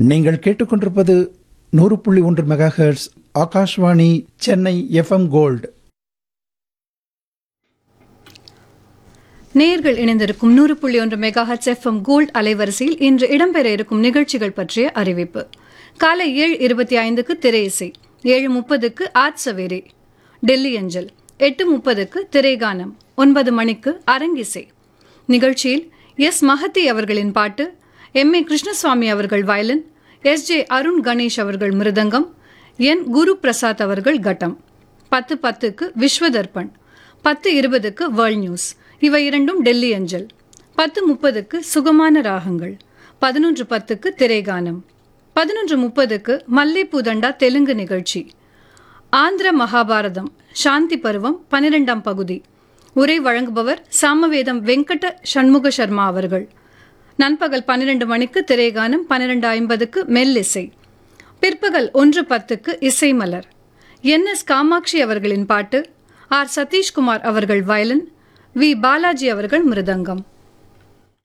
நீங்கள் கேட்டுக்கொண்டிருப்பது நூறு புள்ளி ஒன்று megahertz Akashvani Chennai FM gold நேயர்கள் இணைந்திருக்கும் நூறு புள்ளி ஒன்று மெகா ஹெச் எஃப்எம் கோல்ட் அலைவரிசையில் இன்று இடம்பெற இருக்கும் நிகழ்ச்சிகள் பற்றிய அறிவிப்பு காலை ஏழு இருபத்தி ஐந்துக்கு திரை இசை ஏழு முப்பதுக்கு ஆத் சவேரே டெல்லி அஞ்சல் எட்டு முப்பதுக்கு திரைகானம் ஒன்பது மணிக்கு அரங்கிசை நிகழ்ச்சியில் எஸ் மஹதி அவர்களின் பாட்டு எம் ஏ கிருஷ்ணசுவாமி அவர்கள் violin S J Arun Ganesh அவர்கள் மிருதங்கம் என் குரு பிரசாத் அவர்கள் கட்டம் பத்து பத்துக்கு விஸ்வதர்பன் பத்து இருபதுக்கு வேர்ல்ட் நியூஸ் இவை இரண்டும் டெல்லி அஞ்சல் பத்து முப்பதுக்கு சுகமான ராகங்கள் பதினொன்று பத்துக்கு திரைகானம் பதினொன்று முப்பதுக்கு மல்லைப்பூதண்டா தெலுங்கு நிகழ்ச்சி ஆந்திர மகாபாரதம் சாந்தி பருவம் பன்னிரெண்டாம் பகுதி உரை வழங்குபவர் சாமவேதம் வெங்கட சண்முக சர்மா அவர்கள் நண்பகல் பன்னிரண்டு மணிக்கு திரைகானம் பன்னிரெண்டு ஐம்பதுக்கு மெல்லிசை பிற்பகல் ஒன்று பத்துக்கு இசை மலர் என் எஸ் காமாட்சி அவர்களின் பாட்டு ஆர் சதீஷ்குமார் அவர்கள் வயலின் வி பாலாஜி அவர்கள் மிருதங்கம்